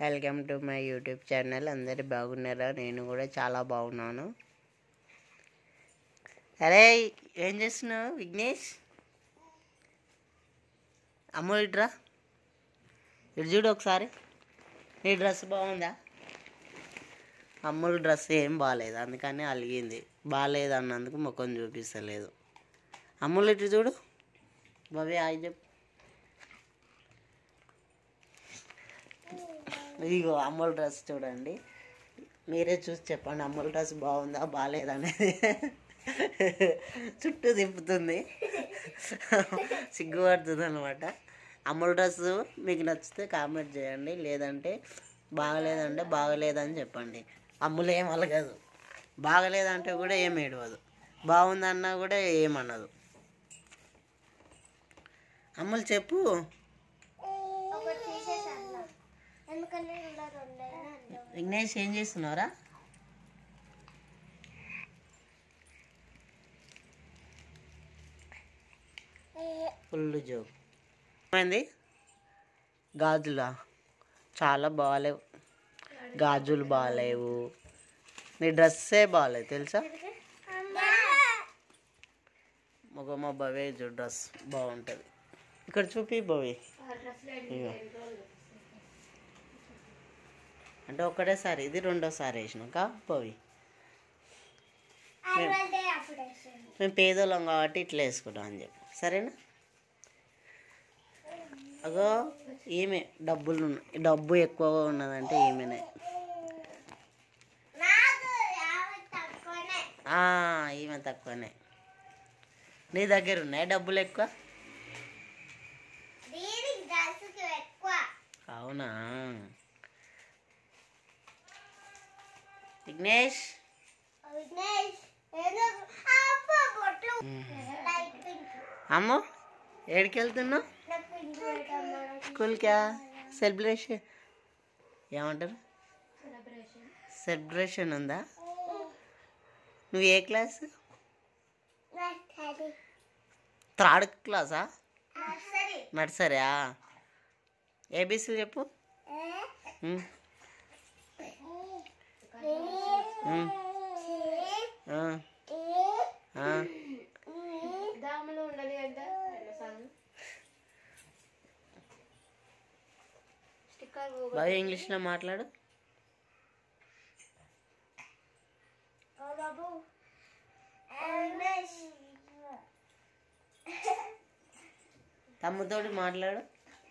Welcome to my YouTube channel అందరు బాగున్నారా నేను కూడా చాలా బాగున్నాను అరే ఏం చేస్తున్నావు విఘ్నేష్ అమ్మ ఇట్రా ఇటు చూడు ఒకసారి నీ డ్రెస్ బాగుందా అమ్ముడు డ్రెస్ ఏం బాగాలేదు అందుకని అలిగింది బాగాలేదు అన్నందుకు ముఖం చూపిస్తలేదు అమ్ములు ఇటు చూడు బాబీ ఆయి చెప్పు ఇగో అమ్ముల డ్రెస్ చూడండి మీరే చూసి చెప్పండి అమ్ముల డ్రెస్ బాగుందా బాగాలేదనేది చుట్టూ తిప్పుతుంది సిగ్గుపడుతుంది అనమాట అమ్ముల డ్రెస్ మీకు నచ్చితే కామెంట్ చేయండి లేదంటే బాగలేదంటే బాగలేదని చెప్పండి అమ్ములు ఏం అలగదు బాగలేదంటే కూడా ఏం ఏడవదు బాగుందన్నా కూడా ఏమన్నదు అమ్ములు చెప్పు ఒకటి తీసేసాను ఎందుకంటే ఇలా రెండైనా అందులో విఘ్నేష్ ఏం చేస్తున్నారా ఫుల్ జోక్ ఏమైంది గాజులా చాలా బాగాలేవు గాజులు బాగాలేవు నీ డ్రెస్సే బాగాలేదు తెలుసా ఒక మా భవే చూ డ్రెస్ బాగుంటుంది ఇక్కడ చూపి భవి ఇగో. అంటే ఒకటేసారి ఇది రెండోసారి వేసినాక భవి అప్పుడంటే అప్పుడు వేసాను మేము పేదోళ్ళం కాబట్టి ఇట్లా వేసుకుంటాం అని చెప్పి సరేనా అగో ఈమె డబ్బులు ఉన్న- డబ్బు ఎక్కువగా ఉన్నదంటే ఈమెనే నాకు యాభై తక్కువనే ఆ, ఈమె తక్కువనే నీ దగ్గర ఉన్నాయి డబ్బులు ఎక్కువ దీనికి డ్రెస్కి ఎక్కువ అవునా విఘ్నేష్ విఘ్నేష్ ఏదో అబ్బ బొట్లు లైట్ పింక్ అమ్మ ఏడికి వెళ్తున్నావు నాకు పింక్ పెట్టమ్మా స్కూల్కా సెలబ్రేషన్ ఏమంటారు సెలబ్రేషన్ ఉందా నువ్వు ఏ క్లాస్ సరే థర్డ్ క్లాసా సరే నర్సరియా ఏబీసీ చెప్పు ఉమ్, ఉమ్, ఆ, ఆ. దాములు ఉండాలి అంటే స్టిక్కర్ బాగా ఇంగ్లీష్లో మాట్లాడు బాబు తమ్ముతోటి మాట్లాడు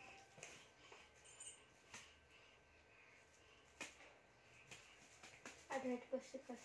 అది పెట్టుకో స్టిక్కర్స్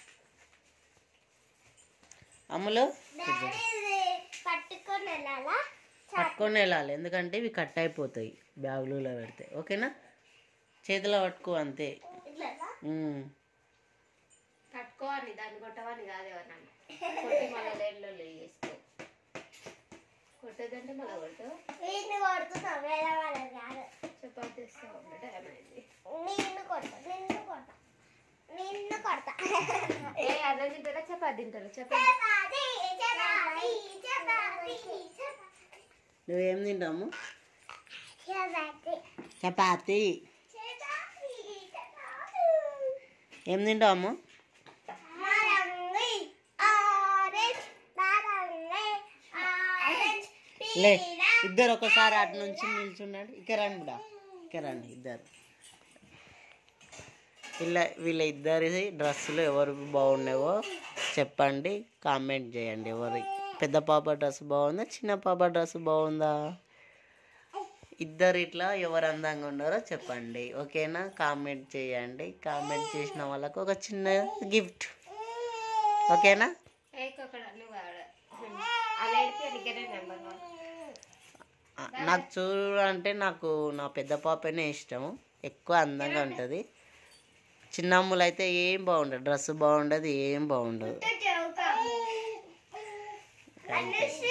అమ్ములు పట్టుకొని వెళ్ళాలా పట్టుకొని వెళ్ళాలి ఎందుకంటే ఇవి కట్ అయిపోతాయి బ్యాగులలో పెడితే ఓకేనా చేతిలో పట్టుకో అంతే ఇట్లా ఉమ్. కట్టుకోవాలి దాన్ని కొట్టవని కాదు ఎవరన్నా కొట్టి మళ్ళీ లేన్లో వేసుకో కొట్టేదంటే మళ్ళీ కొట్టు వీటిని కొడుతున్నా వేరే వాళ్ళని కాదు చపాతి ఇస్తా ఉండే టైం అయింది నిన్ను కొడతా నిన్ను కొడతా నిన్ను కొడతా ఏ అన్నం తింటారా చపాతి తింటారా చపాతి చపాతి చపాతి చపాతి నువ్వేం తింటాము చపాతి చపాతి చపాతి ఏం తింటాము నారంగి ఆరెంజ్ నారంగి ఆరెంజ్ లే ఇద్దరు ఒకసారి అటు నుంచి నిల్చున్నాడు ఇక రండి కూడా ఇక రండి ఇద్దరు వీళ్ళ వీళ్ళ ఇద్దరి డ్రెస్సులు ఎవరు బాగున్నావో చెప్పండి కామెంట్ చేయండి ఎవరి పెద్ద పాప డ్రెస్ బాగుందా చిన్న పాప డ్రెస్ బాగుందా ఇద్దరు ఇట్లా ఎవరు అందంగా ఉన్నారో చెప్పండి ఓకేనా కామెంట్ చేయండి కామెంట్ చేసిన వాళ్ళకు ఒక చిన్న గిఫ్ట్ ఓకేనా ఏకొక్కడ నువ్వు ఆడ అలా ఎడితే నీకేనే నెంబర్ వన్ ఆ, నాకు చూడంటే నాకు నా పెద్ద పాపనే ఇష్టం ఎక్కువ అందంగా ఉంటుంది చిన్నమ్ములు అయితే ఏం బాగుండదు డ్రెస్ బాగుండదు ఏం బాగుండదు చౌకా అంతే